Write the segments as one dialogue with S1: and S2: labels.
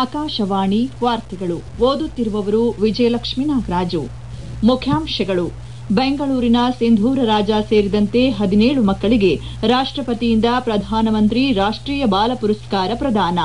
S1: ಆಕಾಶವಾಣಿ ವಾರ್ತೆಗಳು ಓದುತ್ತಿರುವವರು ವಿಜಯಲಕ್ಷ್ಮಿ ನಾಗರಾಜು ಮುಖ್ಯಾಂಶಗಳು ಬೆಂಗಳೂರಿನ ಸಿಂಧೂರ ರಾಜ ಸೇರಿದಂತೆ ಹದಿನೇಳು ಮಕ್ಕಳಿಗೆ ರಾಷ್ಟಪತಿಯಿಂದ ಪ್ರಧಾನಮಂತ್ರಿ ರಾಷ್ಟೀಯ ಬಾಲ ಪುರಸ್ಕಾರ ಪ್ರದಾನ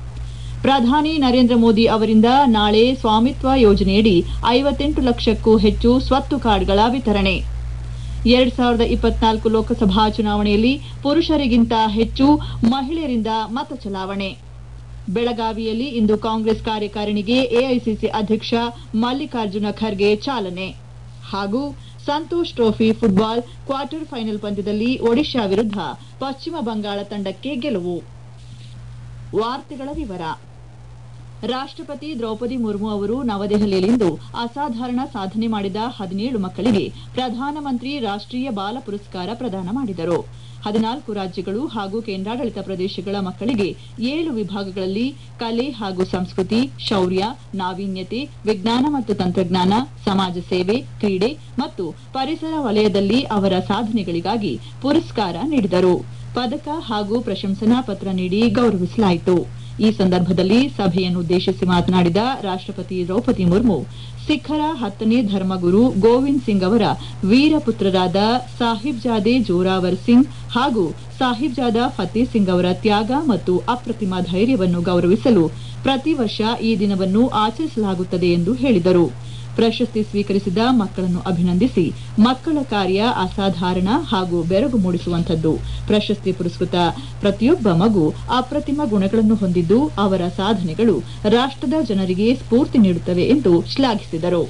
S1: ಪ್ರಧಾನಿ ನರೇಂದ್ರ ಮೋದಿ ಅವರಿಂದ ನಾಳೆ ಸ್ವಾಮಿತ್ವ ಯೋಜನೆಯಡಿ ಐವತ್ತೆಂಟು ಲಕ್ಷಕ್ಕೂ ಹೆಚ್ಚು ಸ್ವತ್ತು ಕಾರ್ಡ್ಗಳ ವಿತರಣೆ ಎರಡ್ ಸಾವಿರದ ಇಪ್ಪತ್ನಾಲ್ಕು ಲೋಕಸಭಾ ಚುನಾವಣೆಯಲ್ಲಿ ಪುರುಷರಿಗಿಂತ ಹೆಚ್ಚು ಮಹಿಳೆಯರಿಂದ ಮತ ಚಲಾವಣೆ ಬೆಳಗಾವಿಯಲ್ಲಿ ಇಂದು ಕಾಂಗ್ರೆಸ್ ಕಾರ್ಯಕಾರಿಣಿಗೆ ಎಐಸಿಸಿ ಅಧ್ಯಕ್ಷ ಮಲ್ಲಿಕಾರ್ಜುನ ಖರ್ಗೆ ಚಾಲನೆ ಹಾಗೂ Santosh trophy football quarter final ಪಂದ್ಯದಲ್ಲಿ ಒಡಿಶಾ ವಿರುದ್ಧ ಪಶ್ಚಿಮ ಬಂಗಾಳ ತಂಡಕ್ಕೆ ಗೆಲುವು ವಾರ್ತೆಗಳ ವಿವರ ರಾಷ್ಟಪತಿ ದ್ರೌಪದಿ ಮುರ್ಮು ಅವರು ನವದೆಹಲಿಯಲ್ಲಿಂದು ಅಸಾಧಾರಣ ಸಾಧನೆ ಮಾಡಿದ ಹದಿನೇಳು ಮಕ್ಕಳಿಗೆ ಪ್ರಧಾನಮಂತ್ರಿ ರಾಷ್ಟೀಯ ಬಾಲ ಪುರಸ್ಕಾರ ಪ್ರದಾನ ಮಾಡಿದರು ಹದಿನಾಲ್ಕು ರಾಜ್ಯಗಳು ಹಾಗೂ ಕೇಂದ್ರಾಡಳಿತ ಪ್ರದೇಶಗಳ ಮಕ್ಕಳಿಗೆ ಏಳು ವಿಭಾಗಗಳಲ್ಲಿ ಕಲೆ ಹಾಗೂ ಸಂಸ್ಕೃತಿ ಶೌರ್ಯ ನಾವೀನ್ಯತೆ ವಿಜ್ಞಾನ ಮತ್ತು ತಂತ್ರಜ್ಞಾನ ಸಮಾಜ ಸೇವೆ ಕ್ರೀಡೆ ಮತ್ತು ಪರಿಸರ ವಲಯದಲ್ಲಿ ಅವರ ಸಾಧನೆಗಳಿಗಾಗಿ ಪುರಸ್ಕಾರ ನೀಡಿದರು ಪದಕ ಹಾಗೂ ಪ್ರಶಂಸನಾ ಪತ್ರ ನೀಡಿ ಗೌರವಿಸಲಾಯಿತು ಈ ಸಂದರ್ಭದಲ್ಲಿ ಸಭೆಯನ್ನುದ್ದೇಶಿಸಿ ಮಾತನಾಡಿದ ರಾಷ್ಟಪತಿ ದ್ರೌಪದಿ ಮುರ್ಮು ಸಿಖ್ಖರ ಹತ್ತನೇ ಧರ್ಮಗುರು ಗೋವಿಂದ್ ಸಿಂಗ್ ಅವರ ವೀರಪುತ್ರರಾದ ಸಾಹಿಬ್ಜಾದೆ ಜೋರಾವರ್ ಸಿಂಗ್ ಹಾಗೂ ಸಾಹಿಬ್ಜಾದ ಫತೇ ಸಿಂಗ್ ಅವರ ತ್ಯಾಗ ಮತ್ತು ಅಪ್ರತಿಮ ಧೈರ್ಯವನ್ನು ಗೌರವಿಸಲು ಪ್ರತಿ ವರ್ಷ ಈ ದಿನವನ್ನು ಆಚರಿಸಲಾಗುತ್ತದೆ ಎಂದು ಹೇಳಿದರು ಪ್ರಶಸ್ತಿ ಸ್ವೀಕರಿಸಿದ ಮಕ್ಕಳನ್ನು ಅಭಿನಂದಿಸಿ ಮಕ್ಕಳ ಕಾರ್ಯ ಅಸಾಧಾರಣ ಹಾಗೂ ಬೆರಗು ಮೂಡಿಸುವಂತದ್ದು ಪ್ರಶಸ್ತಿ ಪುರಸ್ಕೃತ ಪ್ರತಿಯೊಬ್ಬ ಮಗು ಅಪ್ರತಿಮ ಗುಣಗಳನ್ನು ಹೊಂದಿದ್ದು ಅವರ ಸಾಧನೆಗಳು ರಾಷ್ಟದ ಜನರಿಗೆ ಸ್ಫೂರ್ತಿ ನೀಡುತ್ತವೆ ಎಂದು ಶ್ಲಾಘಿಸಿದರು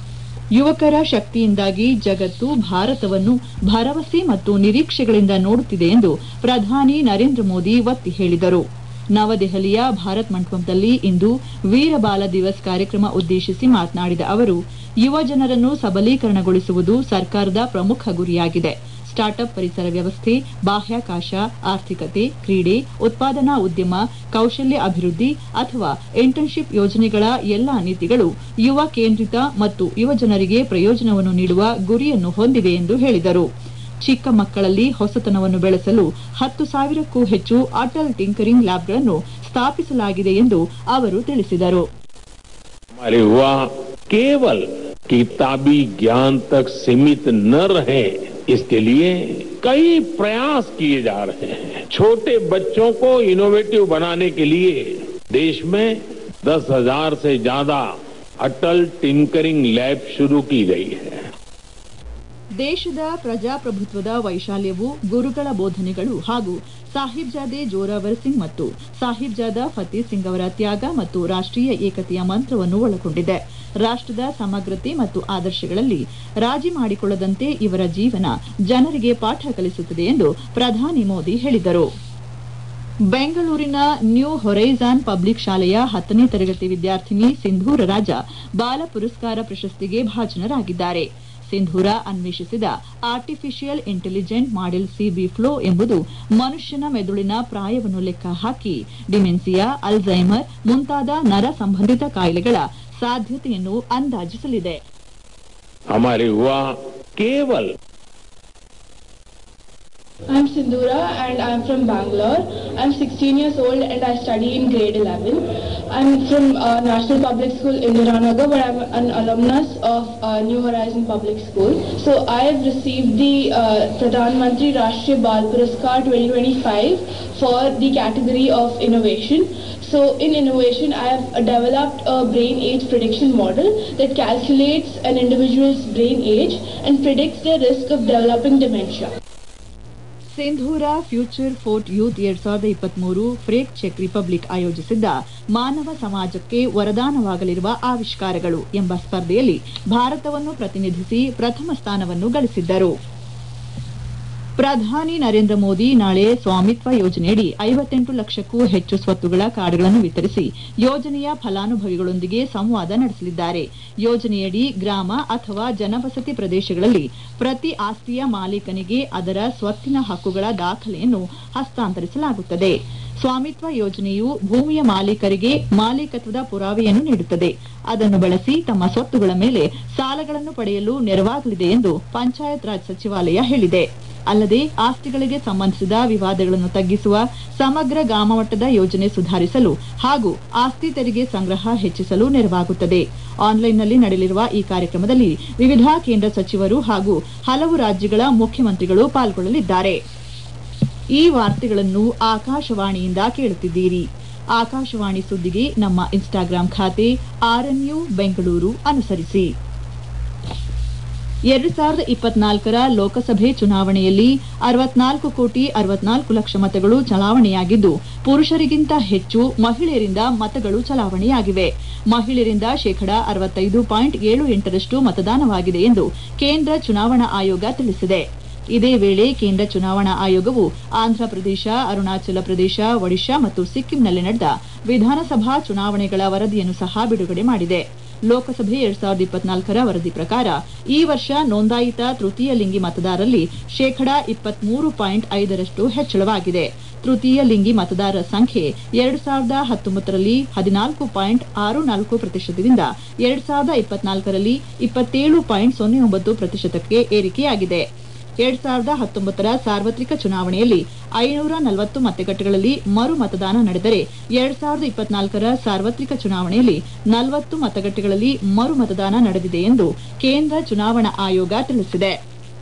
S1: ಯುವಕರ ಶಕ್ತಿಯಿಂದಾಗಿ ಜಗತ್ತು ಭಾರತವನ್ನು ಭರವಸೆ ಮತ್ತು ನಿರೀಕ್ಷೆಗಳಿಂದ ನೋಡುತ್ತಿದೆ ಎಂದು ಪ್ರಧಾನಿ ನರೇಂದ್ರ ಮೋದಿ ಒತ್ತಿ ಹೇಳಿದರು ನವದೆಹಲಿಯ ಭಾರತ್ ಮಂಟಪದಲ್ಲಿ ಇಂದು ವೀರಬಾಲ ದಿವಸ್ ಕಾರ್ಯಕ್ರಮ ಉದ್ದೇಶಿಸಿ ಮಾತನಾಡಿದ ಅವರು ಯುವ ಜನರನ್ನು ಸಬಲೀಕರಣಗೊಳಿಸುವುದು ಸರ್ಕಾರದ ಪ್ರಮುಖ ಗುರಿಯಾಗಿದೆ ಸ್ಟಾರ್ಟ್ಅಪ್ ಪರಿಸರ ವ್ಯವಸ್ಥೆ ಬಾಹ್ಯಾಕಾಶ ಆರ್ಥಿಕತೆ ಕ್ರೀಡೆ ಉತ್ಪಾದನಾ ಉದ್ಯಮ ಕೌಶಲ್ಯ ಅಭಿವೃದ್ಧಿ ಅಥವಾ ಇಂಟರ್ನ್ಶಿಪ್ ಯೋಜನೆಗಳ ಎಲ್ಲಾ ನೀತಿಗಳು ಯುವ ಕೇಂದ್ರಿತ ಮತ್ತು ಯುವಜನರಿಗೆ ಪ್ರಯೋಜನವನ್ನು ನೀಡುವ ಗುರಿಯನ್ನು ಹೊಂದಿವೆ ಎಂದು ಹೇಳಿದರು ಚಿಕ್ಕ ಮಕ್ಕಳಲ್ಲಿ ಹೊಸತನವನ್ನು ಬೆಳೆಸಲು ಹತ್ತು ಸಾವಿರಕ್ಕೂ ಹೆಚ್ಚು ಅಟಲ್ ಟಿಂಕರಿಂಗ್ ಲ್ಯಾಬ್ಗಳನ್ನು ಸ್ಥಾಪಿಸಲಾಗಿದೆ ಎಂದು ಅವರು ತಿಳಿಸಿದರು
S2: हमारे युवा केवल किताबी ज्ञान तक सीमित न रहे इसके लिए कई प्रयास किए जा रहे हैं छोटे बच्चों को इनोवेटिव बनाने के लिए देश में दस हजार से ज्यादा अटल टिंकरिंग लैब शुरू की गई है
S1: ದೇಶದ ಪ್ರಜಾಪ್ರಭುತ್ವದ ವೈಶಾಲ್ಯವು ಗುರುಗಳ ಬೋಧನೆಗಳು ಹಾಗೂ ಸಾಹಿಬ್ಜಾದೆ ಜೋರಾವರ್ ಸಿಂಗ್ ಮತ್ತು ಸಾಹಿಬ್ಜಾದ ಫತೇ ಸಿಂಗ್ ಅವರ ತ್ಯಾಗ ಮತ್ತು ರಾಷ್ಟೀಯ ಏಕತೆಯ ಮಂತ್ರವನ್ನು ಒಳಗೊಂಡಿದೆ ರಾಷ್ಟದ ಸಮಗ್ರತೆ ಮತ್ತು ಆದರ್ಶಗಳಲ್ಲಿ ರಾಜಿ ಮಾಡಿಕೊಳ್ಳದಂತೆ ಇವರ ಜೀವನ ಜನರಿಗೆ ಪಾಠ ಕಲಿಸುತ್ತದೆ ಎಂದು ಪ್ರಧಾನಿ ಮೋದಿ ಹೇಳಿದರು ಬೆಂಗಳೂರಿನ ನ್ಯೂ ಹೊರೈಜಾನ್ ಪಬ್ಲಿಕ್ ಶಾಲೆಯ ಹತ್ತನೇ ತರಗತಿ ವಿದ್ಯಾರ್ಥಿನಿ ಸಿಂಧೂರ ರಾಜ ಬಾಲ ಪುರಸ್ಕಾರ ಪ್ರಶಸ್ತಿಗೆ ಭಾಜನರಾಗಿದ್ದಾರೆ ಸಿಂಧೂರ ಅನ್ವೇಷಿಸಿದ artificial intelligent model CB flow ಎಂಬುದು ಮನುಷ್ಯನ ಮೆದುಳಿನ ಪ್ರಾಯವನ್ನು ಲೆಕ್ಕ ಹಾಕಿ ಡಿಮೆನ್ಸಿಯಾ ಅಲ್ಝೈಮರ್ ಮುಂತಾದ ನರ ಸಂಬಂಧಿತ ಕಾಯಿಲೆಗಳ ಸಾಧ್ಯತೆಯನ್ನು ಅಂದಾಜಿಸಲಿದೆ
S2: हमारे युवा केवल
S3: I'm Sindhura and I'm from Bangalore. I'm 16 years old and I study in grade 11. I'm from uh, National Public School in Niranagar, but I'm an alumnus of uh, New Horizon Public School. So I have received the uh, Pradhan Mantri Rashtriya Bal Puraskar 2025 for the category of innovation. So in innovation, I have uh, developed a brain age prediction model that calculates an individual's brain age and predicts their risk of developing dementia.
S1: Sindhura future for youth ಎರಡ್ ಸಾವಿರದ ಇಪ್ಪತ್ಮೂರು ಫ್ರೇಕ್ check republic ಆಯೋಜಿಸಿದ್ದ ಮಾನವ ಸಮಾಜಕ್ಕೆ ವರದಾನವಾಗಲಿರುವ ಆವಿಷ್ಕಾರಗಳು ಎಂಬ ಸ್ಪರ್ಧೆಯಲ್ಲಿ ಭಾರತವನ್ನು ಪ್ರತಿನಿಧಿಸಿ ಪ್ರಥಮ ಸ್ಥಾನವನ್ನು ಗಳಿಸಿದ್ದರು ಪ್ರಧಾನಿ ನರೇಂದ್ರ ಮೋದಿ ನಾಳೆ ಸ್ವಾಮಿತ್ವ ಯೋಜನೆಯಡಿ ಐವತ್ತೆಂಟು ಲಕ್ಷಕ್ಕೂ ಹೆಚ್ಚು ಸ್ವತ್ತುಗಳ ಕಾರ್ಡ್ಗಳನ್ನು ವಿತರಿಸಿ ಯೋಜನೆಯ ಫಲಾನುಭವಿಗಳೊಂದಿಗೆ ಸಂವಾದ ನಡೆಸಲಿದ್ದಾರೆ ಯೋಜನೆಯಡಿ ಗ್ರಾಮ ಅಥವಾ ಜನವಸತಿ ಪ್ರದೇಶಗಳಲ್ಲಿ ಪ್ರತಿ ಆಸ್ತಿಯ ಮಾಲೀಕನಿಗೆ ಅದರ ಸ್ವತ್ತಿನ ಹಕ್ಕುಗಳ ದಾಖಲೆಯನ್ನು ಹಸ್ತಾಂತರಿಸಲಾಗುತ್ತದೆ ಸ್ವಾಮಿತ್ವ ಯೋಜನೆಯು ಭೂಮಿಯ ಮಾಲೀಕರಿಗೆ ಮಾಲೀಕತ್ವದ ಪುರಾವೆಯನ್ನು ನೀಡುತ್ತದೆ ಅದನ್ನು ಬಳಸಿ ತಮ್ಮ ಸ್ವತ್ತುಗಳ ಮೇಲೆ ಸಾಲಗಳನ್ನು ಪಡೆಯಲು ನೆರವಾಗಲಿದೆ ಎಂದು ಪಂಚಾಯತ್ ರಾಜ್ ಸಚಿವಾಲಯ ಹೇಳಿದೆ ಅಲ್ಲದೆ ಆಸ್ತಿಗಳಿಗೆ ಸಂಬಂಧಿಸಿದ ವಿವಾದಗಳನ್ನು ತಗ್ಗಿಸುವ ಸಮಗ್ರ ಗ್ರಾಮಮಟ್ಟದ ಯೋಜನೆ ಸುಧಾರಿಸಲು ಹಾಗೂ ಆಸ್ತಿ ತೆರಿಗೆ ಸಂಗ್ರಹ ಹೆಚ್ಚಿಸಲು ನೆರವಾಗುತ್ತದೆ ಆನ್ಲೈನ್ನಲ್ಲಿ ನಡೆಯಲಿರುವ ಈ ಕಾರ್ಯಕ್ರಮದಲ್ಲಿ ವಿವಿಧ ಕೇಂದ್ರ ಸಚಿವರು ಹಾಗೂ ಹಲವು ರಾಜ್ಯಗಳ ಮುಖ್ಯಮಂತ್ರಿಗಳು ಪಾಲ್ಗೊಳ್ಳಲಿದ್ದಾರೆ ಈ ವಾರ್ತೆಗಳನ್ನು ಆಕಾಶವಾಣಿಯಿಂದ ಕೇಳುತ್ತಿದ್ದೀರಿ ಆಕಾಶವಾಣಿ ಸುದ್ದಿಗೆ ನಮ್ಮ ಇನ್ಸ್ಟಾಗ್ರಾಂ ಖಾತೆ ಆರ್ಎನ್ಯು ಬೆಂಗಳೂರು ಅನುಸರಿಸಿ ಎರಡು ಸಾವಿರದ ಇಪ್ಪತ್ನಾಲ್ಕರ ಲೋಕಸಭೆ ಚುನಾವಣೆಯಲ್ಲಿ ಅರವತ್ನಾಲ್ಕು ಕೋಟಿ ಅರವತ್ನಾಲ್ಕು ಲಕ್ಷ ಮತಗಳು ಚಲಾವಣೆಯಾಗಿದ್ದು ಪುರುಷರಿಗಿಂತ ಹೆಚ್ಚು ಮಹಿಳೆಯರಿಂದ ಮತಗಳು ಚಲಾವಣೆಯಾಗಿವೆ ಮಹಿಳೆಯರಿಂದ ಶೇಕಡಾ ಅರವತ್ತೈದು ಪಾಯಿಂಟ್ ಏಳು ಎಂಟರಷ್ಟು ಮತದಾನವಾಗಿದೆ ಎಂದು ಕೇಂದ್ರ ಚುನಾವಣಾ ಆಯೋಗ ತಿಳಿಸಿದೆ ಇದೇ ವೇಳೆ ಕೇಂದ್ರ ಚುನಾವಣಾ ಆಯೋಗವು ಆಂಧ್ರಪ್ರದೇಶ ಅರುಣಾಚಲ ಪ್ರದೇಶ ಒಡಿಶಾ ಮತ್ತು ಸಿಕ್ಕಿಂನಲ್ಲಿ ನಡೆದ ವಿಧಾನಸಭಾ ಚುನಾವಣೆಗಳ ವರದಿಯನ್ನು ಸಹ ಬಿಡುಗಡೆ ಮಾಡಿದೆ ಲೋಕಸಭೆ ಎರಡ್ ಸಾವಿರದ ಇಪ್ಪತ್ನಾಲ್ಕರ ವರದಿ ಪ್ರಕಾರ ಈ ವರ್ಷ ನೋಂದಾಯಿತ ತೃತೀಯ ಲಿಂಗಿ ಮತದಾರರಲ್ಲಿ ಶೇಕಡಾ ಇಪ್ಪತ್ಮೂರು ಪಾಯಿಂಟ್ ಐದರಷ್ಟು ಹೆಚ್ಚಳವಾಗಿದೆ ತೃತೀಯ ಲಿಂಗಿ ಮತದಾರರ ಸಂಖ್ಯೆ ಎರಡು ಸಾವಿರದ ಹತ್ತೊಂಬತ್ತರಲ್ಲಿ ಹದಿನಾಲ್ಕು ಪಾಯಿಂಟ್ ಆರು ನಾಲ್ಕು ಪ್ರತಿಶತದಿಂದ ಎರಡು ಸಾವಿರದ ಇಪ್ಪತ್ನಾಲ್ಕರಲ್ಲಿ ಇಪ್ಪತ್ತೇಳು ಪಾಯಿಂಟ್ ಸೊನ್ನೆ ಒಂಬತ್ತು ಪ್ರತಿಶತಕ್ಕೆ ಏರಿಕೆಯಾಗಿದೆ ಎರಡ್ ಸಾವಿರದ ಹತ್ತೊಂಬತ್ತರ ಸಾರ್ವತ್ರಿಕ ಚುನಾವಣೆಯಲ್ಲಿ ಐನೂರ ನಲವತ್ತು ಮತಗಟ್ಟೆಗಳಲ್ಲಿ ಮರು ಮತದಾನ ನಡೆದರೆ ಎರಡ್ ಸಾವಿರದ ಇಪ್ಪತ್ನಾಲ್ಕರ ಸಾರ್ವತ್ರಿಕ ಚುನಾವಣೆಯಲ್ಲಿ ನಲವತ್ತು ಮತಗಟ್ಟೆಗಳಲ್ಲಿ ಮರು ಮತದಾನ ನಡೆದಿದೆ ಎಂದು ಕೇಂದ್ರ ಚುನಾವಣಾ ಆಯೋಗ ತಿಳಿಸಿದೆ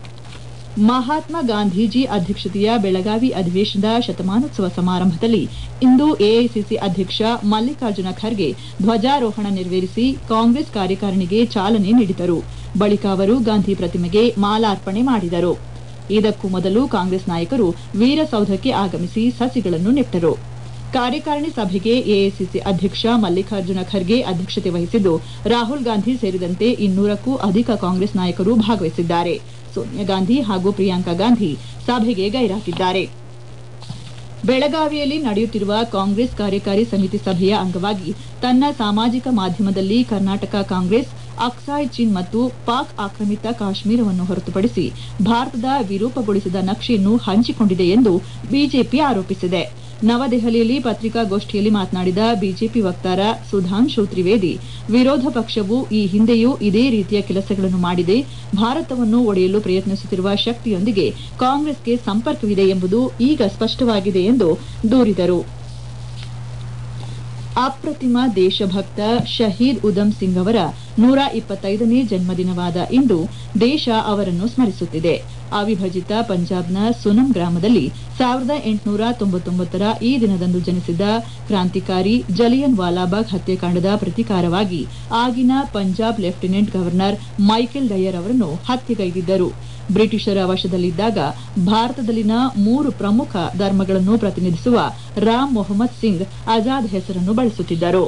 S1: ಮಹಾತ್ಮ ಗಾಂಧೀಜಿ ಅಧ್ಯಕ್ಷತೆಯ ಬೆಳಗಾವಿ ಅಧಿವೇಶನದ ಶತಮಾನೋತ್ಸವ ಸಮಾರಂಭದಲ್ಲಿ ಇಂದು ಎಐಸಿಸಿ ಅಧ್ಯಕ್ಷ ಮಲ್ಲಿಕಾರ್ಜುನ ಖರ್ಗೆ ಧ್ವಜಾರೋಹಣ ನೆರವೇರಿಸಿ ಕಾಂಗ್ರೆಸ್ ಕಾರ್ಯಕಾರಿಣಿಗೆ ಚಾಲನೆ ನೀಡಿದರು ಬಳಿಕ ಅವರು ಗಾಂಧಿ ಪ್ರತಿಮೆಗೆ ಮಾಲಾರ್ಪಣೆ ಮಾಡಿದರು ಇದಕ್ಕೂ ಮೊದಲು ಕಾಂಗ್ರೆಸ್ ನಾಯಕರು ವೀರಸೌಧಕ್ಕೆ ಆಗಮಿಸಿ ಸಸಿಗಳನ್ನು ನೆಟ್ಟರು ಕಾರ್ಯಕಾರಿಣಿ ಸಭೆಗೆ ಎಐಸಿಸಿ ಅಧ್ಯಕ್ಷ ಮಲ್ಲಿಕಾರ್ಜುನ ಖರ್ಗೆ ಅಧ್ಯಕ್ಷತೆ ವಹಿಸಿದ್ದು ರಾಹುಲ್ ಗಾಂಧಿ ಸೇರಿದಂತೆ ಇನ್ನೂರಕ್ಕೂ ಅಧಿಕ ಕಾಂಗ್ರೆಸ್ ನಾಯಕರು ಭಾಗವಹಿಸಿದ್ದಾರೆ ಸೋನಿಯಾ ಗಾಂಧಿ ಹಾಗೂ ಪ್ರಿಯಾಂಕಾ ಗಾಂಧಿ ಸಭೆಗೆ ಗೈರಾಗಿದ್ದಾರೆ ಬೆಳಗಾವಿಯಲ್ಲಿ ನಡೆಯುತ್ತಿರುವ ಕಾಂಗ್ರೆಸ್ ಕಾರ್ಯಕಾರಿ ಸಮಿತಿ ಸಭೆಯ ಅಂಗವಾಗಿ ತನ್ನ ಸಾಮಾಜಿಕ ಮಾಧ್ಯಮದಲ್ಲಿ ಕರ್ನಾಟಕ ಕಾಂಗ್ರೆಸ್ ಅಕ್ಸಾಯ್ ಚೀನ್ ಮತ್ತು ಪಾಕ್ ಆಕ್ರಮಿತ ಕಾಶ್ಮೀರವನ್ನು ಹೊರತುಪಡಿಸಿ ಭಾರತದ ವಿರೂಪಗೊಳಿಸಿದ ನಕ್ಷೆಯನ್ನು ಹಂಚಿಕೊಂಡಿದೆ ಎಂದು ಬಿಜೆಪಿ ಆರೋಪಿಸಿದೆ ನವದೆಹಲಿಯಲ್ಲಿ ಪತ್ರಿಕಾಗೋಷ್ಠಿಯಲ್ಲಿ ಮಾತನಾಡಿದ ಬಿಜೆಪಿ ವಕ್ತಾರ ಸುಧಾಂಶು ತ್ರಿವೇದಿ ವಿರೋಧ ಪಕ್ಷವು ಈ ಹಿಂದೆಯೂ ಇದೇ ರೀತಿಯ ಕೆಲಸಗಳನ್ನು ಮಾಡಿದೆ ಭಾರತವನ್ನು ಒಡೆಯಲು ಪ್ರಯತ್ನಿಸುತ್ತಿರುವ ಶಕ್ತಿಯೊಂದಿಗೆ ಕಾಂಗ್ರೆಸ್ಗೆ ಸಂಪರ್ಕವಿದೆ ಎಂಬುದು ಈಗ ಸ್ಪಷ್ಟವಾಗಿದೆ ಎಂದು ದೂರಿದರು ಅಪ್ರತಿಮ ದೇಶಭಕ್ತ ಶಹೀದ್ ಉಧಮ್ ಸಿಂಗ್ ಅವರ ನೂರ ಇಪ್ಪತ್ತೈದನೇ ಜನ್ಮದಿನವಾದ ಇಂದು ದೇಶ ಅವರನ್ನು ಸ್ಮರಿಸುತ್ತಿದೆ ಅವಿಭಜಿತ ಪಂಜಾಬ್ನ ಸುನಂ ಗ್ರಾಮದಲ್ಲಿ ಸಾವಿರದ ಎಂಟುನೂರ ತೊಂಬತ್ತೊಂಬತ್ತರ ಈ ದಿನದಂದು ಜನಿಸಿದ ಕ್ರಾಂತಿಕಾರಿ ಜಲಿಯನ್ ವಾಲಾಬಾಗ್ ಹತ್ಯಾಕಾಂಡದ ಪ್ರತೀಕಾರವಾಗಿ ಆಗಿನ Punjab lieutenant governor Michael Dyer ಅವರನ್ನು ಹತ್ಯೆಗೈದಿದ್ದರು ಬ್ರಿಟಿಷರ ವಶದಲ್ಲಿದ್ದಾಗ ಭಾರತದಲ್ಲಿನ ಮೂರು ಪ್ರಮುಖ ಧರ್ಮಗಳನ್ನು ಪ್ರತಿನಿಧಿಸುವ ರಾಮ್ ಮೊಹಮ್ಮದ್ ಸಿಂಗ್ ಆಜಾದ್ ಹೆಸರನ್ನು ಬಳಸುತ್ತಿದ್ದರು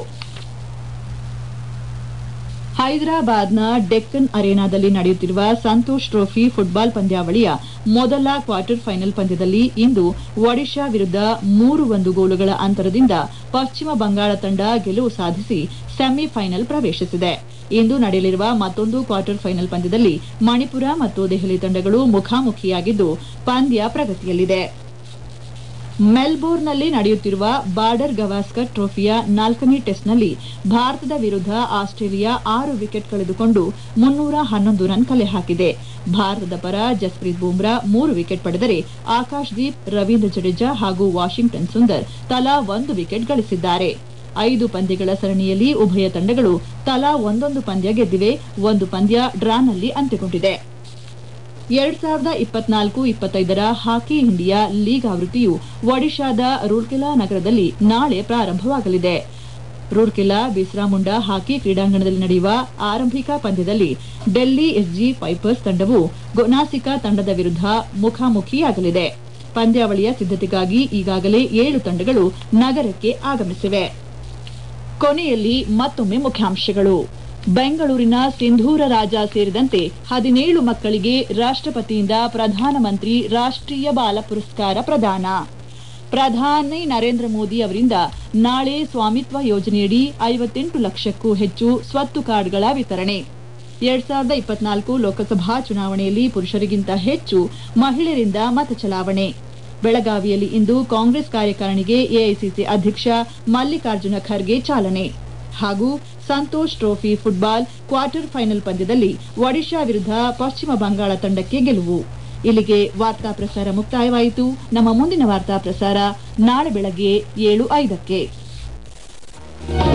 S1: ಹೈದರಾಬಾದ್ನ ಡೆಕ್ಕನ್ ಅರೇನಾದಲ್ಲಿ ನಡೆಯುತ್ತಿರುವ ಸಂತೋಷ್ ಟ್ರೋಫಿ ಫುಟ್ಬಾಲ್ ಪಂದ್ಯಾವಳಿಯ ಮೊದಲ ಕ್ವಾರ್ಟರ್ ಫೈನಲ್ ಪಂದ್ಯದಲ್ಲಿ ಇಂದು ಒಡಿಶಾ ವಿರುದ್ಧ ಮೂರು ಒಂದು ಗೋಲುಗಳ ಅಂತರದಿಂದ ಪಶ್ಚಿಮ ಬಂಗಾಳ ತಂಡ ಗೆಲುವು ಸಾಧಿಸಿ ಸೆಮಿಫೈನಲ್ ಪ್ರವೇಶಿಸಿದೆ ಇಂದು ನಡೆಯಲಿರುವ ಮತ್ತೊಂದು ಕ್ವಾರ್ಟರ್ ಫೈನಲ್ ಪಂದ್ಯದಲ್ಲಿ ಮಣಿಪುರ ಮತ್ತು ದೆಹಲಿ ತಂಡಗಳು ಮುಖಾಮುಖಿಯಾಗಿದ್ದು ಪಂದ್ಯ ಪ್ರಗತಿಯಲ್ಲಿದೆ ಮೆಲ್ಬೋರ್ನ್ನಲ್ಲಿ ನಡೆಯುತ್ತಿರುವ ಬಾರ್ಡರ್ ಗವಾಸ್ಕರ್ ಟ್ರೋಫಿಯ ನಾಲ್ಕನೇ ಟೆಸ್ಟ್ನಲ್ಲಿ ಭಾರತದ ವಿರುದ್ಧ ಆಸ್ಟ್ರೇಲಿಯಾ ಆರು ವಿಕೆಟ್ ಕಳೆದುಕೊಂಡು ಮುನ್ನೂರ ಹನ್ನೊಂದು ರನ್ ಕಲೆ ಹಾಕಿದೆ ಭಾರತದ ಪರ ಜಸ್ಪ್ರೀತ್ ಬೂಮ್ರಾ ಮೂರು ವಿಕೆಟ್ ಪಡೆದರೆ ಆಕಾಶ್ ದೀಪ್ ರವೀಂದ್ರ ಜಡೇಜಾ ಹಾಗೂ ವಾಷಿಂಗ್ಟನ್ ಸುಂದರ್ ತಲಾ ಒಂದು ವಿಕೆಟ್ ಗಳಿಸಿದ್ದಾರೆ ಐದು ಪಂದ್ಯಗಳ ಸರಣಿಯಲ್ಲಿ ಉಭಯ ತಂಡಗಳು ತಲಾ ಒಂದೊಂದು ಪಂದ್ಯ ಗೆದ್ದಿವೆ ಒಂದು ಪಂದ್ಯ ಡ್ರಾನಲ್ಲಿ ಅಂತ್ಯಗೊಂಡಿದೆ ಎರಡ್ ಸಾವಿರದ ಇಪ್ಪತ್ನಾಲ್ಕು ಇಪ್ಪತ್ತೈದರ ಹಾಕಿ ಇಂಡಿಯಾ ಲೀಗ್ ಆವೃತ್ತಿಯು ಒಡಿಶಾದ ರೂರ್ಕೆಲಾ ನಗರದಲ್ಲಿ ನಾಳೆ ಪ್ರಾರಂಭವಾಗಲಿದೆ ರೂರ್ಕೆಲಾ ಬಿಸ್ರಾಮುಂಡಾ ಹಾಕಿ ಕ್ರೀಡಾಂಗಣದಲ್ಲಿ ನಡೆಯುವ ಆರಂಭಿಕ ಪಂದ್ಯದಲ್ಲಿ ಡೆಲ್ಲಿ ಎಸ್ಜಿ ಪೈಪರ್ಸ್ ತಂಡವು ಗೊನಾಸಿಕಾ ತಂಡದ ವಿರುದ್ಧ ಮುಖಾಮುಖಿಯಾಗಲಿದೆ ಪಂದ್ಯಾವಳಿಯ ಸಿದ್ದತೆಗಾಗಿ ಈಗಾಗಲೇ ಏಳು ತಂಡಗಳು ನಗರಕ್ಕೆ ಆಗಮಿಸಿವೆ ಕೊನೆಯಲ್ಲಿ ಮತ್ತೊಮ್ಮೆ ಮುಖ್ಯಾಂಶಗಳು ಬೆಂಗಳೂರಿನ ಸಿಂಧೂರ ರಾಜ ಸೇರಿದಂತೆ ಹದಿನೇಳು ಮಕ್ಕಳಿಗೆ ರಾಷ್ಟ್ರಪತಿಯಿಂದ ಪ್ರಧಾನಮಂತ್ರಿ ರಾಷ್ಟ್ರೀಯ ಬಾಲ ಪುರಸ್ಕಾರ ಪ್ರದಾನ ಪ್ರಧಾನಿ ನರೇಂದ್ರ ಮೋದಿ ಅವರಿಂದ ನಾಳೆ ಸ್ವಾಮಿತ್ವ ಯೋಜನೆಯಡಿ ಐವತ್ತೆಂಟು ಲಕ್ಷಕ್ಕೂ ಹೆಚ್ಚು ಸ್ವತ್ತು ಕಾರ್ಡ್ಗಳ ವಿತರಣೆ ಎರಡ್ ಸಾವಿರದ ಇಪ್ಪತ್ನಾಲ್ಕು ಲೋಕಸಭಾ ಚುನಾವಣೆಯಲ್ಲಿ ಪುರುಷರಿಗಿಂತ ಹೆಚ್ಚು ಮಹಿಳೆಯರಿಂದ ಮತ ಚಲಾವಣೆ ಬೆಳಗಾವಿಯಲ್ಲಿ ಇಂದು ಕಾಂಗ್ರೆಸ್ ಕಾರ್ಯಕಾರಿಣಿಗೆ ಎಐಸಿಸಿ ಅಧ್ಯಕ್ಷ ಮಲ್ಲಿಕಾರ್ಜುನ ಖರ್ಗೆ ಚಾಲನೆ ಹಾಗೂ Santosh trophy football quarter final ಪಂದ್ಯದಲ್ಲಿ ಒಡಿಶಾ ವಿರುದ್ಧ ಪಶ್ಚಿಮ ಬಂಗಾಳ ತಂಡಕ್ಕೆ ಗೆಲುವು ಇಲ್ಲಿಗೆ ವಾರ್ತಾ ಪ್ರಸಾರ ಮುಕ್ತಾಯವಾಯಿತು ನಮ್ಮ ಮುಂದಿನ ವಾರ್ತಾ ಪ್ರಸಾರ ನಾಳೆ ಬೆಳಗ್ಗೆ ಏಳು ಐದಕ್ಕೆ